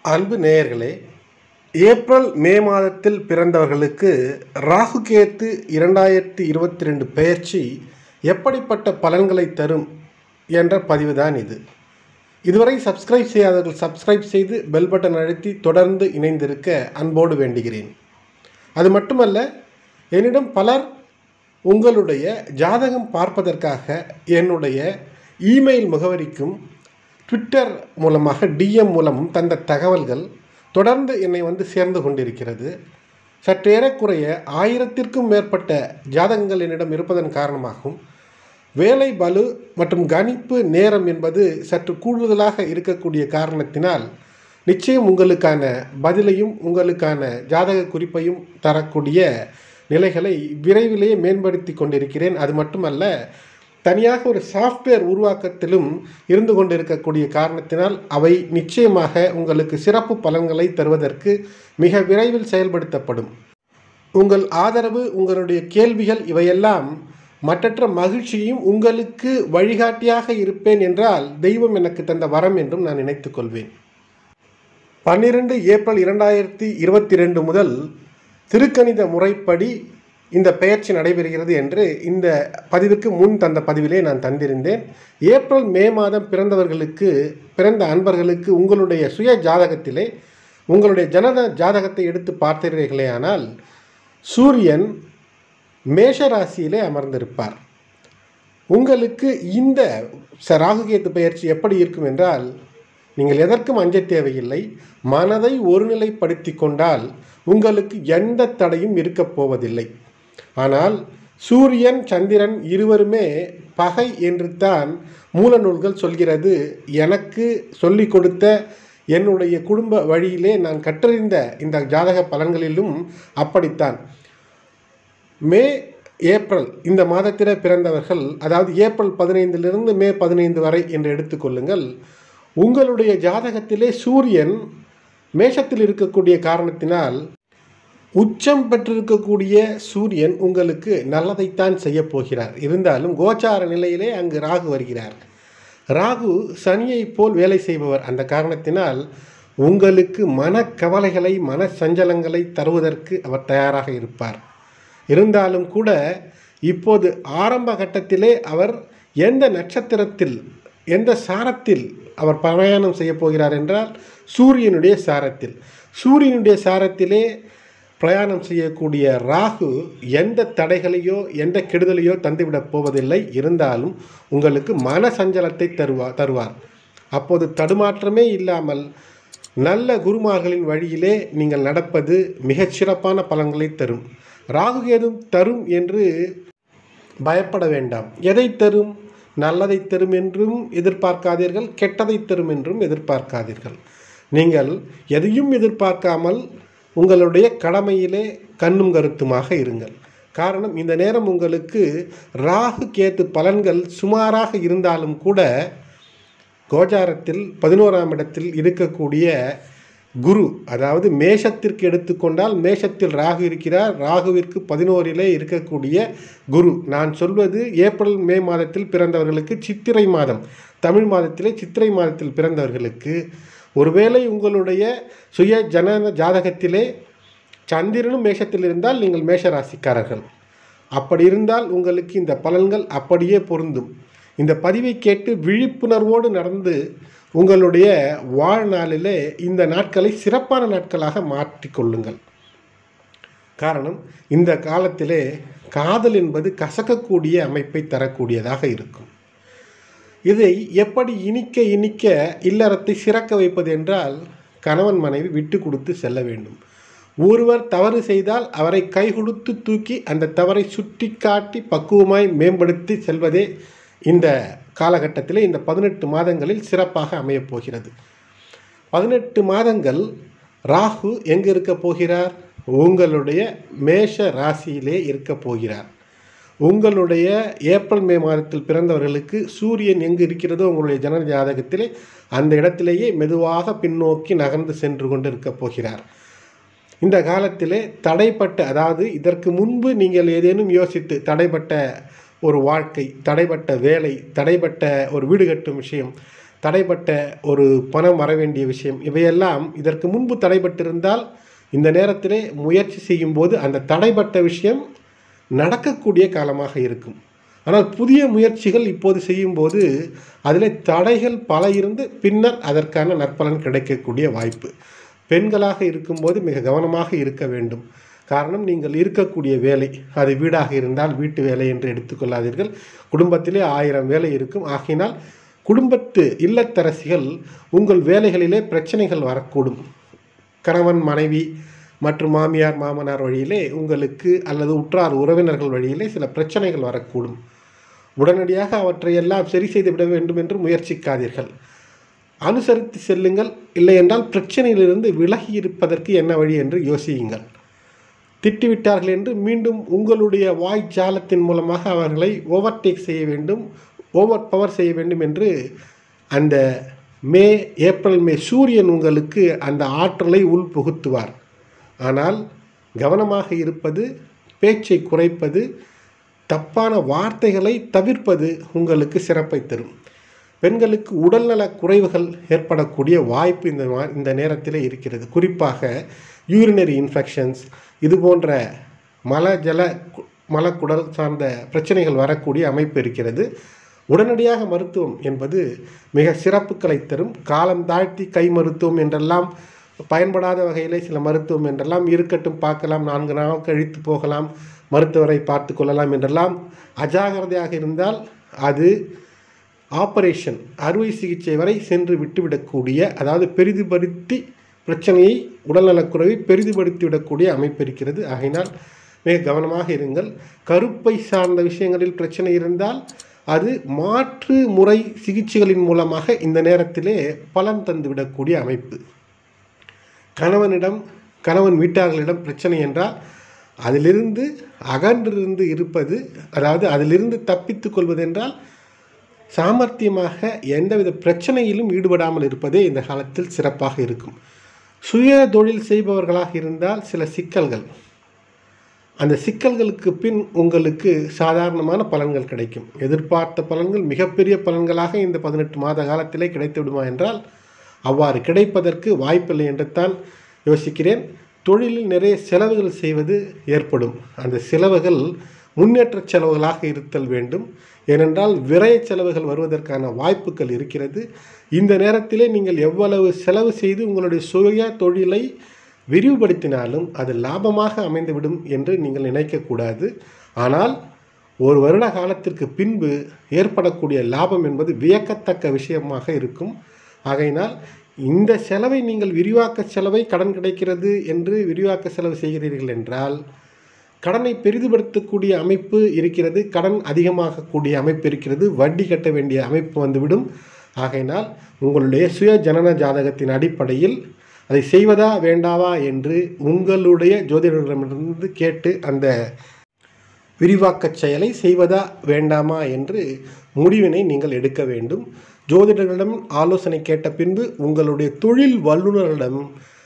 அன்பு நேயர்களே April May மாதத்தில் பிறந்தவர்களுக்கு ராகு கேத்து இரண்டாயிரத்தி இருபத்தி ரெண்டு பெயர்ச்சி எப்படிப்பட்ட பலன்களை தரும் என்ற பதிவுதான் இது இதுவரை சப்ஸ்கிரைப் செய்யாதவர்கள் சப்ஸ்கிரைப் செய்து பெல் பட்டன் அழுத்தி தொடர்ந்து இணைந்திருக்க அன்போடு வேண்டுகிறேன் அது மட்டுமல்ல என்னிடம் பலர் உங்களுடைய ஜாதகம் பார்ப்பதற்காக என்னுடைய இமெயில் முகவரிக்கும் ட்விட்டர் மூலமாக டிஎம் மூலமும் தந்த தகவல்கள் தொடர்ந்து என்னை வந்து சேர்ந்து கொண்டிருக்கிறது சற்றேறக்குறைய ஆயிரத்திற்கும் மேற்பட்ட ஜாதகங்கள் என்னிடம் இருப்பதன் காரணமாகவும் வேலை பலு மற்றும் கணிப்பு நேரம் என்பது சற்று கூடுதலாக இருக்கக்கூடிய காரணத்தினால் நிச்சயம் உங்களுக்கான பதிலையும் உங்களுக்கான ஜாதக குறிப்பையும் தரக்கூடிய நிலைகளை விரைவிலேயே மேம்படுத்தி கொண்டிருக்கிறேன் அது மட்டுமல்ல தனியாக ஒரு சாஃப்ட்வேர் உருவாக்கத்திலும் இருந்து கொண்டிருக்கக்கூடிய காரணத்தினால் அவை நிச்சயமாக உங்களுக்கு சிறப்பு பலன்களை தருவதற்கு மிக விரைவில் செயல்படுத்தப்படும் உங்கள் ஆதரவு உங்களுடைய கேள்விகள் இவையெல்லாம் மற்றற்ற மகிழ்ச்சியும் உங்களுக்கு வழிகாட்டியாக இருப்பேன் என்றால் தெய்வம் எனக்கு தந்த வரம் என்றும் நான் நினைத்துக் கொள்வேன் பன்னிரெண்டு ஏப்ரல் இரண்டாயிரத்தி இருபத்தி ரெண்டு முதல் திருக்கணித முறைப்படி இந்த பெயர்ச்சி நடைபெறுகிறது என்று இந்த பதிவிற்கு முன் தந்த பதிவிலே நான் தந்திருந்தேன் ஏப்ரல் மே மாதம் பிறந்தவர்களுக்கு பிறந்த அன்பர்களுக்கு உங்களுடைய சுய ஜாதகத்திலே உங்களுடைய ஜனத ஜாதகத்தை எடுத்து பார்த்தீர்களே ஆனால் சூரியன் மேஷ ராசியிலே அமர்ந்திருப்பார் உங்களுக்கு இந்த ச- ராகுகேத்து பயிற்சி எப்படி இருக்கும் என்றால் நீங்கள் எதற்கும் அஞ்ச தேவையில்லை மனதை ஒருநிலைப்படுத்தி கொண்டால் உங்களுக்கு எந்த தடையும் இருக்கப் போவதில்லை ஆனால் சூரியன் சந்திரன் இருவருமே பகை என்று தான் மூல நூல்கள் சொல்கிறது எனக்கு சொல்லிக் கொடுத்த என்னுடைய குடும்ப வழியிலே நான் கற்றறிந்த இந்த ஜாதக பலன்களிலும் அப்படித்தான் மே ஏப்ரல் இந்த மாதத்திலே பிறந்தவர்கள் அதாவது ஏப்ரல் பதினைந்திலிருந்து மே பதினைந்து வரை என்று எடுத்துக்கொள்ளுங்கள் உங்களுடைய ஜாதகத்திலே சூரியன் மேஷத்தில் இருக்கக்கூடிய காரணத்தினால் உச்சம் பெற்றிருக்கக்கூடிய சூரியன் உங்களுக்கு நல்லதைத்தான் செய்ய போகிறார் இருந்தாலும் கோச்சார நிலையிலே அங்கு ராகு வருகிறார் ராகு சனியைப் போல் வேலை செய்பவர் அந்த காரணத்தினால் உங்களுக்கு மனக்கவலைகளை மன சஞ்சலங்களை தருவதற்கு அவர் தயாராக இருப்பார் இருந்தாலும் கூட இப்போது ஆரம்ப கட்டத்திலே அவர் எந்த நட்சத்திரத்தில் எந்த சாரத்தில் அவர் பிரயாணம் செய்ய போகிறார் என்றால் சூரியனுடைய சாரத்தில் சூரியனுடைய சாரத்திலே பிரயாணம் செய்யக்கூடிய ராகு எந்த தடைகளையோ எந்த கெடுதலையோ தந்துவிடப் போவதில்லை இருந்தாலும் உங்களுக்கு மன சஞ்சலத்தை தருவா தருவார் அப்போது தடுமாற்றமே இல்லாமல் நல்ல குருமார்களின் வழியிலே நீங்கள் நடப்பது மிகச் சிறப்பான பலன்களை தரும் ராகு கேதும் தரும் என்று பயப்பட வேண்டாம் எதை தரும் நல்லதை தரும் என்றும் எதிர்பார்க்காதீர்கள் கெட்டதை தரும் என்றும் எதிர்பார்க்காதீர்கள் நீங்கள் எதையும் எதிர்பார்க்காமல் உங்களுடைய கடமையிலே கண்ணும் கருத்துமாக இருங்கள் காரணம் இந்த நேரம் உங்களுக்கு ராகு கேத்து பலன்கள் சுமாராக இருந்தாலும் கூட கோச்சாரத்தில் பதினோராம் இடத்தில் இருக்கக்கூடிய குரு அதாவது மேஷத்திற்கு எடுத்துக்கொண்டால் மேஷத்தில் ராகு இருக்கிறார் ராகுவிற்கு பதினோரிலே இருக்கக்கூடிய குரு நான் சொல்வது ஏப்ரல் மே மாதத்தில் பிறந்தவர்களுக்கு சித்திரை மாதம் தமிழ் மாதத்திலே சித்திரை மாதத்தில் பிறந்தவர்களுக்கு ஒருவேளை உங்களுடைய சுய ஜன ஜாதகத்திலே சந்திரனும் மேஷத்தில் இருந்தால் நீங்கள் மேஷ ராசிக்காரர்கள் அப்படி இருந்தால் உங்களுக்கு இந்த பலன்கள் அப்படியே பொருந்தும் இந்த பதிவை கேட்டு விழிப்புணர்வோடு நடந்து உங்களுடைய வாழ்நாளிலே இந்த நாட்களை சிறப்பான நாட்களாக மாற்றிக்கொள்ளுங்கள் காரணம் இந்த காலத்திலே காதல் என்பது கசக்கக்கூடிய அமைப்பை தரக்கூடியதாக இருக்கும் இதை எப்படி இனிக்க இனிக்க இல்லறத்தை சிறக்க வைப்பது என்றால் கணவன் மனைவி விட்டு கொடுத்து செல்ல வேண்டும் ஒருவர் தவறு செய்தால் அவரை கை கொடுத்து தூக்கி அந்த தவறை சுட்டி காட்டி பக்குவமாய் மேம்படுத்தி செல்வதே இந்த காலகட்டத்திலே இந்த பதினெட்டு மாதங்களில் சிறப்பாக அமையப் போகிறது பதினெட்டு மாதங்கள் ராகு எங்கே இருக்க போகிறார் உங்களுடைய மேஷ ராசியிலே இருக்க போகிறார் உங்களுடைய ஏப்ரல் மே மாதத்தில் பிறந்தவர்களுக்கு சூரியன் எங்கு இருக்கிறதோ உங்களுடைய ஜனன ஜாதகத்திலே அந்த இடத்திலேயே மெதுவாக பின்னோக்கி நகர்ந்து சென்று கொண்டு இருக்க போகிறார் இந்த காலத்திலே தடைப்பட்ட அதாவது இதற்கு முன்பு நீங்கள் ஏதேனும் யோசித்து தடைப்பட்ட ஒரு வாழ்க்கை தடைப்பட்ட வேலை தடைப்பட்ட ஒரு வீடு கட்டும் விஷயம் தடைப்பட்ட ஒரு பணம் வர வேண்டிய விஷயம் இவையெல்லாம் இதற்கு முன்பு தடைப்பட்டிருந்தால் இந்த நேரத்திலே முயற்சி செய்யும்போது அந்த தடைப்பட்ட விஷயம் நடக்கக்கூடிய காலமாக இருக்கும் ஆனால் புதிய முயற்சிகள் இப்போது செய்யும்போது அதில் தடைகள் பல இருந்து பின்னர் அதற்கான நற்பலன் கிடைக்கக்கூடிய வாய்ப்பு பெண்களாக இருக்கும்போது மிக கவனமாக இருக்க வேண்டும் காரணம் நீங்கள் இருக்கக்கூடிய வேலை அது வீடாக இருந்தால் வீட்டு வேலை என்று எடுத்துக்கொள்ளாதீர்கள் குடும்பத்திலே ஆயிரம் வேலை இருக்கும் ஆகையினால் குடும்பத்து இல்லத்தரசிகள் உங்கள் வேலைகளிலே பிரச்சனைகள் வரக்கூடும் கணவன் மனைவி மற்றும் மாமியார் மாமனார் வழியிலே உங்களுக்கு அல்லது உற்றார் உறவினர்கள் வழியிலே சில பிரச்சனைகள் வரக்கூடும் உடனடியாக அவற்றையெல்லாம் சரி செய்து விட வேண்டும் என்று முயற்சிக்காதீர்கள் அனுசரித்து செல்லுங்கள் இல்லை என்றால் பிரச்சனையிலிருந்து விலகி இருப்பதற்கு என்ன வழி என்று யோசியுங்கள் திட்டிவிட்டார்கள் என்று மீண்டும் உங்களுடைய வாய்ஜாலத்தின் மூலமாக அவர்களை ஓவர்டேக் செய்ய வேண்டும் ஓவர் பவர் செய்ய வேண்டும் என்று அந்த மே ஏப்ரல் மே சூரியன் உங்களுக்கு அந்த ஆற்றலை உள் புகுத்துவார் ஆனால் கவனமாக இருப்பது பேச்சை குறைப்பது தப்பான வார்த்தைகளை தவிர்ப்பது உங்களுக்கு சிறப்பை தரும் பெண்களுக்கு உடல்நல குறைவுகள் ஏற்படக்கூடிய வாய்ப்பு இந்த மா- இந்த நேரத்தில் இருக்கிறது குறிப்பாக யூரினரி இன்ஃபெக்ஷன்ஸ் இது போன்ற மல ஜல கு- மலக்குடல் சார்ந்த பிரச்சனைகள் வரக்கூடிய அமைப்பு இருக்கிறது உடனடியாக மருத்துவம் என்பது மிக சிறப்புகளை தரும் காலம் தாழ்த்தி கை மருத்துவம் என்றெல்லாம் பயன்படாத வகையிலே சில மருத்துவம் என்றெல்லாம் இருக்கட்டும் பார்க்கலாம் நான்கு நாள் கழித்து போகலாம் மருத்துவரை பார்த்து கொள்ளலாம் என்றெல்லாம் அஜாகிரதையாக இருந்தால் அது ஆபரேஷன் அறுவை சிகிச்சை வரை சென்று விட்டுவிடக்கூடிய அதாவது பெரிதுபடுத்தி பிரச்சனையை உடல்நலக்குறைவை பெரிதுபடுத்தி விடக்கூடிய அமைப்பு இருக்கிறது ஆகையினால் மிக கவனமாக இருங்கள் கருப்பை சார்ந்த விஷயங்களில் பிரச்சனை இருந்தால் அது மாற்று முறை சிகிச்சைகளின் மூலமாக இந்த நேரத்திலே பலன் தந்துவிடக்கூடிய அமைப்பு கணவனிடம் கணவன் வீட்டார்களிடம் பிரச்சனை என்றால் அதிலிருந்து அகன்றிருந்து இருப்பது அதாவது அதிலிருந்து தப்பித்துக் கொள்வது என்றால் சாமர்த்தியமாக எந்தவித பிரச்சனையிலும் ஈடுபடாமல் இருப்பதே இந்த காலத்தில் சிறப்பாக இருக்கும் சுய தொழில் செய்பவர்களாக இருந்தால் சில சிக்கல்கள் அந்த சிக்கல்களுக்கு பின் உங்களுக்கு சாதாரணமான பலன்கள் கிடைக்கும் எதிர்பார்த்த பலன்கள் மிகப்பெரிய பலன்களாக இந்த பதினெட்டு மாத காலத்திலே கிடைத்து விடுமா என்றால் அவ்வாறு கிடைப்பதற்கு வாய்ப்பில்லை என்று தான் யோசிக்கிறேன் தொழிலில் நிறைய செலவுகள் செய்வது ஏற்படும் அந்த செலவுகள் முன்னேற்ற செலவுகளாக இருத்தல் வேண்டும் ஏனென்றால் விரய செலவுகள் வருவதற்கான வாய்ப்புகள் இருக்கிறது இந்த நேரத்திலே நீங்கள் எவ்வளவு செலவு செய்து உங்களுடைய சுய தொழிலை விரிவுபடுத்தினாலும் அது லாபமாக அமைந்துவிடும் என்று நீங்கள் நினைக்கக்கூடாது ஆனால் ஒரு வருட காலத்திற்கு பின்பு ஏற்படக்கூடிய லாபம் என்பது வியக்கத்தக்க விஷயமாக இருக்கும் ஆகையினால் இந்த செலவை நீங்கள் விரிவாக்க செலவை கடன் கிடைக்கிறது என்று விரிவாக்க செலவு செய்கிறீர்கள் என்றால் கடனை பெரிதுபடுத்தக்கூடிய அமைப்பு இருக்கிறது கடன் அதிகமாகக்கூடிய அமைப்பு இருக்கிறது வட்டி கட்ட வேண்டிய அமைப்பு வந்துவிடும் ஆகையினால் உங்களுடைய சுய ஜனன ஜாதகத்தின் அடிப்படையில் அதை செய்வதா வேண்டாவா என்று உங்களுடைய ஜோதிடரிடமிருந்து கேட்டு அந்த விரிவாக்கச் செயலை செய்வதா வேண்டாமா என்று முடிவினை நீங்கள் எடுக்க வேண்டும் ஜோதிடர்களிடம் ஆலோசனை கேட்ட பின்பு உங்களுடைய தொழில் வல்லுநரிடம்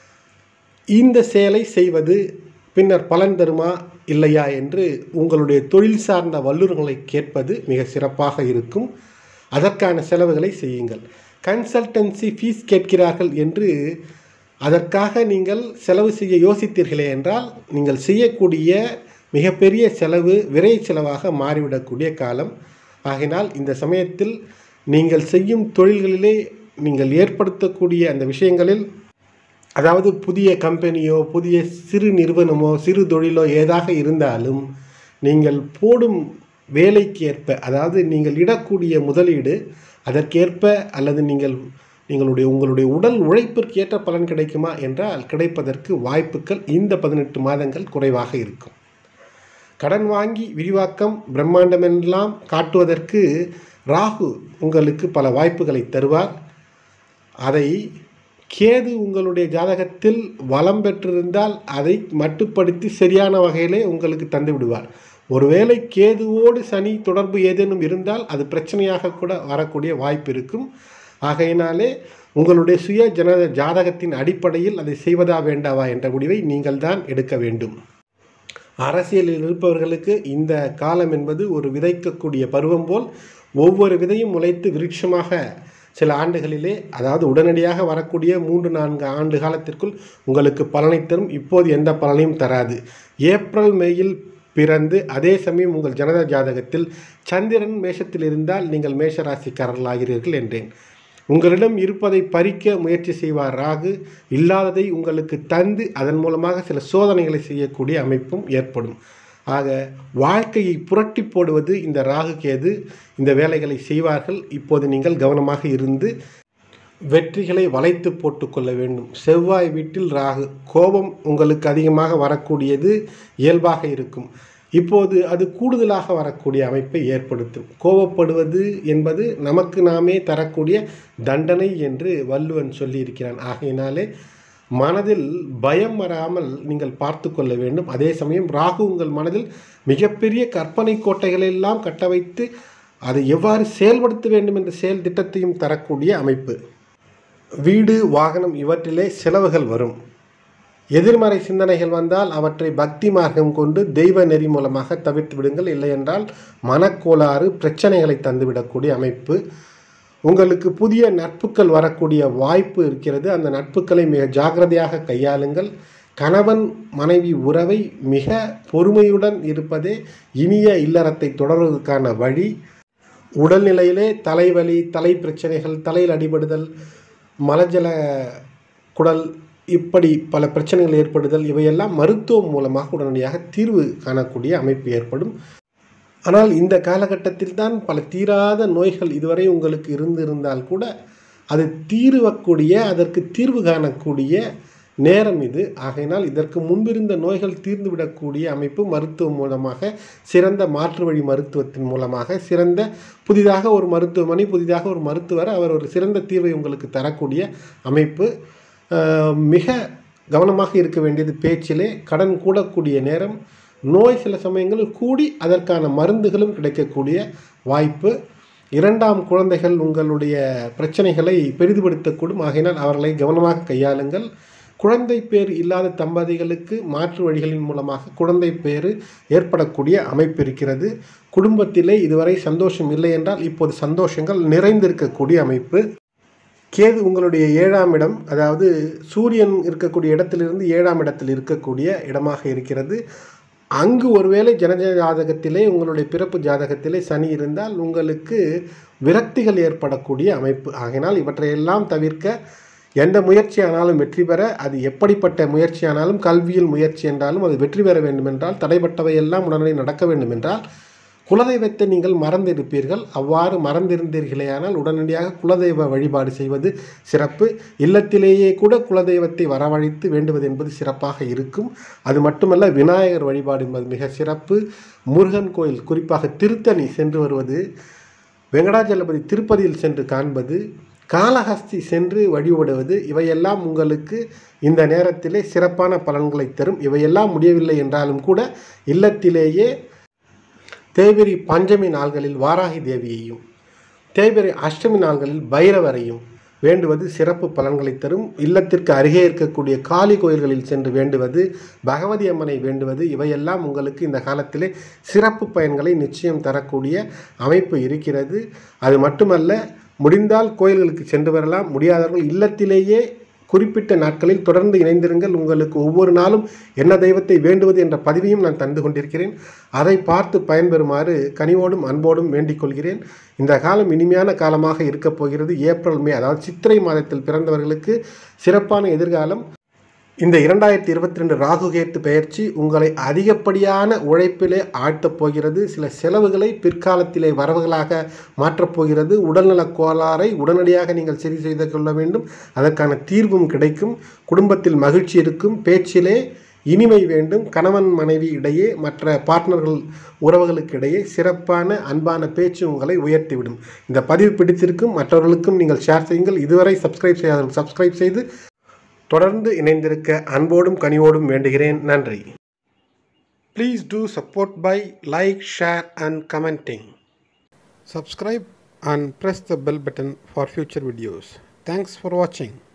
இந்த செயலை செய்வது பின்னர் பலன் தருமா இல்லையா என்று உங்களுடைய தொழில் சார்ந்த வல்லுநர்களை கேட்பது மிக சிறப்பாக இருக்கும் அதற்கான செலவுகளை செய்யுங்கள் கன்சல்டன்சி ஃபீஸ் கேட்கிறார்கள் என்று அதற்காக நீங்கள் செலவு செய்ய யோசித்தீர்களே என்றால் நீங்கள் செய்யக்கூடிய மிகப்பெரிய செலவு விரை செலவாக மாறிவிடக்கூடிய காலம் ஆகினால் இந்த சமயத்தில் நீங்கள் செய்யும் தொழில்களிலே நீங்கள் ஏற்படுத்தக்கூடிய அந்த விஷயங்களில் அதாவது புதிய கம்பெனியோ புதிய சிறு நிறுவனமோ சிறு தொழிலோ ஏதாக இருந்தாலும் நீங்கள் போடும் வேலைக்கு ஏற்ப அதாவது நீங்கள் இடக்கூடிய முதலீடு அதற்கேற்ப அல்லது நீங்கள் நீங்களுடைய உங்களுடைய உடல் உழைப்பிற்கு ஏற்ற பலன் கிடைக்குமா என்றால் கிடைப்பதற்கு வாய்ப்புகள் இந்த பதினெட்டு மாதங்கள் குறைவாக இருக்கும் கடன் வாங்கி விரிவாக்கம் பிரம்மாண்டமெல்லாம் காட்டுவதற்கு ராகு உங்களுக்கு பல வாய்ப்புகளை தருவார் அதை கேது உங்களுடைய ஜாதகத்தில் வளம் பெற்றிருந்தால் அதை மட்டுப்படுத்தி சரியான வகையிலே உங்களுக்கு தந்து விடுவார் ஒருவேளை கேதுவோடு சனி தொடர்பு ஏதேனும் இருந்தால் அது பிரச்சனையாக கூட வரக்கூடிய வாய்ப்பு இருக்கும் ஆகையினாலே உங்களுடைய சுய ஜன ஜாதகத்தின் அடிப்படையில் அதை செய்வதா வேண்டாவா என்ற முடிவை நீங்கள் தான் எடுக்க வேண்டும் அரசியலில் இருப்பவர்களுக்கு இந்த காலம் என்பது ஒரு விதைக்கக்கூடிய பருவம் போல் ஒவ்வொரு விதையும் முளைத்து விருட்சமாக சில ஆண்டுகளிலே அதாவது உடனடியாக வரக்கூடிய மூன்று நான்கு ஆண்டு காலத்திற்குள் உங்களுக்கு பலனை தரும் இப்போது எந்த பலனையும் தராது ஏப்ரல் மேயில் பிறந்து அதே சமயம் உங்கள் ஜனத ஜாதகத்தில் சந்திரன் மேஷத்தில் இருந்தால் நீங்கள் மேஷராசிக்காரர்களாகிறீர்கள் என்றேன் உங்களிடம் இருப்பதை பறிக்க முயற்சி செய்வார் ராகு இல்லாததை உங்களுக்கு தந்து அதன் மூலமாக சில சோதனைகளை செய்யக்கூடிய அமைப்பும் ஏற்படும் ஆக வாழ்க்கையை புரட்டி போடுவது இந்த ராகு கேது இந்த வேலைகளை செய்வார்கள் இப்போது நீங்கள் கவனமாக இருந்து வெற்றிகளை வளைத்து போட்டுக்கொள்ள வேண்டும் செவ்வாய் வீட்டில் ராகு கோபம் உங்களுக்கு அதிகமாக வரக்கூடியது இயல்பாக இருக்கும் இப்போது அது கூடுதலாக வரக்கூடிய அமைப்பை ஏற்படுத்தும் கோபப்படுவது என்பது நமக்கு நாமே தரக்கூடிய தண்டனை என்று வள்ளுவன் சொல்லியிருக்கிறான் ஆகையினாலே மனதில் பயம் வராமல் நீங்கள் பார்த்து கொள்ள வேண்டும் அதே சமயம் ராகு உங்கள் மனதில் மிகப்பெரிய கற்பனை கோட்டைகளை எல்லாம் கட்ட வைத்து அதை எவ்வாறு செயல்படுத்த வேண்டும் என்ற செயல் திட்டத்தையும் தரக்கூடிய அமைப்பு வீடு வாகனம் இவற்றிலே செலவுகள் வரும் எதிர்மறை சிந்தனைகள் வந்தால் அவற்றை பக்தி மார்க்கம் கொண்டு தெய்வ நெறி மூலமாக தவிர்த்து விடுங்கள் இல்லையென்றால் மனக்கோளாறு பிரச்சனைகளை தந்துவிடக்கூடிய அமைப்பு உங்களுக்கு புதிய நட்புகள் வரக்கூடிய வாய்ப்பு இருக்கிறது அந்த நட்புகளை மிக ஜாக்கிரதையாக கையாளுங்கள் கணவன் மனைவி உறவை மிக பொறுமையுடன் இருப்பதே இனிய இல்லறத்தை தொடர்வதற்கான வழி உடல்நிலையிலே தலைவலி தலை பிரச்சனைகள் தலையில் அடிபடுதல் மலஜல குடல் இப்படி பல பிரச்சனைகள் ஏற்படுதல் இவையெல்லாம் மருத்துவம் மூலமாக உடனடியாக தீர்வு காணக்கூடிய அமைப்பு ஏற்படும் ஆனால் இந்த காலகட்டத்தில் தான் பல தீராத நோய்கள் இதுவரை உங்களுக்கு இருந்திருந்தால் கூட அது தீர்வக்கூடிய அதற்கு தீர்வு காணக்கூடிய நேரம் இது ஆகையினால் இதற்கு முன்பிருந்த நோய்கள் தீர்ந்துவிடக்கூடிய அமைப்பு மருத்துவம் மூலமாக சிறந்த மாற்று வழி மருத்துவத்தின் மூலமாக சிறந்த புதிதாக ஒரு மருத்துவமனை புதிதாக ஒரு மருத்துவர் அவர் ஒரு சிறந்த தீர்வை உங்களுக்கு தரக்கூடிய அமைப்பு மிக கவனமாக இருக்க வேண்டியது பேச்சிலே கடன் கூடக்கூடிய நேரம் நோய் சில சமயங்களில் கூடி அதற்கான மருந்துகளும் கிடைக்கக்கூடிய வாய்ப்பு இரண்டாம் குழந்தைகள் உங்களுடைய பிரச்சனைகளை பெரிதுபடுத்தக்கூடும் ஆகையினால் அவர்களை கவனமாக கையாளுங்கள் குழந்தை பேர் இல்லாத தம்பதிகளுக்கு மாற்று வழிகளின் மூலமாக குழந்தை பேர் ஏற்படக்கூடிய அமைப்பு இருக்கிறது குடும்பத்திலே இதுவரை சந்தோஷம் இல்லை என்றால் இப்போது சந்தோஷங்கள் நிறைந்திருக்கக்கூடிய அமைப்பு கேது உங்களுடைய ஏழாம் இடம் அதாவது சூரியன் இருக்கக்கூடிய இடத்திலிருந்து ஏழாம் இடத்தில் இருக்கக்கூடிய இடமாக இருக்கிறது அங்கு ஒருவேளை ஜனஜ ஜாதகத்திலே உங்களுடைய பிறப்பு ஜாதகத்திலே சனி இருந்தால் உங்களுக்கு விரக்திகள் ஏற்படக்கூடிய அமைப்பு ஆகினால் இவற்றையெல்லாம் தவிர்க்க எந்த முயற்சியானாலும் வெற்றி பெற அது எப்படிப்பட்ட முயற்சியானாலும் கல்வியில் முயற்சி என்றாலும் அது வெற்றி பெற வேண்டுமென்றால் தடைப்பட்டவை எல்லாம் உடனே நடக்க வேண்டுமென்றால் குலதெய்வத்தை நீங்கள் மறந்திருப்பீர்கள் அவ்வாறு மறந்திருந்தீர்களேயானால் உடனடியாக குலதெய்வ வழிபாடு செய்வது சிறப்பு இல்லத்திலேயே கூட குலதெய்வத்தை வரவழைத்து வேண்டுவது என்பது சிறப்பாக இருக்கும் அது மட்டுமல்ல விநாயகர் வழிபாடு என்பது மிக சிறப்பு முருகன் கோயில் குறிப்பாக திருத்தணி சென்று வருவது வெங்கடாஜலபதி திருப்பதியில் சென்று காண்பது காளஹஸ்தி சென்று வழிபடுவது இவையெல்லாம் உங்களுக்கு இந்த நேரத்திலே சிறப்பான பலன்களை தரும் இவையெல்லாம் முடியவில்லை என்றாலும் கூட இல்லத்திலேயே தேய்பிரி பஞ்சமி நாள்களில் வாராகி தேவியையும் தேய்பிரி அஷ்டமி நாள்களில் பைரவரையும் வேண்டுவது சிறப்பு பலன்களை தரும் இல்லத்திற்கு அருகே இருக்கக்கூடிய காளி கோயில்களில் சென்று வேண்டுவது பகவதி அம்மனை வேண்டுவது இவையெல்லாம் உங்களுக்கு இந்த காலத்திலே சிறப்பு பயன்களை நிச்சயம் தரக்கூடிய அமைப்பு இருக்கிறது அது மட்டுமல்ல முடிந்தால் கோயில்களுக்கு சென்று வரலாம் முடியாதவர்கள் இல்லத்திலேயே குறிப்பிட்ட நாட்களில் தொடர்ந்து இணைந்திருங்கள் உங்களுக்கு ஒவ்வொரு நாளும் என்ன தெய்வத்தை வேண்டுவது என்ற பதிவையும் நான் தந்து கொண்டிருக்கிறேன் அதை பார்த்து பயன்பெறுமாறு கனிவோடும் அன்போடும் வேண்டிக் கொள்கிறேன் இந்த காலம் இனிமையான காலமாக இருக்கப் போகிறது ஏப்ரல் மே அதாவது சித்திரை மாதத்தில் பிறந்தவர்களுக்கு சிறப்பான எதிர்காலம் இந்த இரண்டாயிரத்தி இருபத்தி ரெண்டு ராகுகேத்து பெயர்ச்சி உங்களை அதிகப்படியான உழைப்பிலே ஆழ்த்தப் போகிறது சில செலவுகளை பிற்காலத்திலே வரவுகளாக மாற்றப் போகிறது உடல்நலக் கோளாறை உடனடியாக நீங்கள் சரி செய்து கொள்ள வேண்டும் அதற்கான தீர்வும் கிடைக்கும் குடும்பத்தில் மகிழ்ச்சி இருக்கும் பேச்சிலே இனிமை வேண்டும் கணவன் மனைவி இடையே மற்ற பார்ட்னர்கள் உறவுகளுக்கு இடையே சிறப்பான அன்பான பேச்சு உங்களை உயர்த்திவிடும் இந்த பதிவு பிடித்திருக்கும் மற்றவர்களுக்கும் நீங்கள் ஷேர் செய்யுங்கள் இதுவரை சப்ஸ்கிரைப் செய்யாதவர்கள் சப்ஸ்கிரைப் செய்து தொடர்ந்து இணைந்திருக்க அன்போடும் கனிவோடும் வேண்டுகிறேன் நன்றி please do support by like share and commenting subscribe and press the bell button for future videos. Thanks for watching.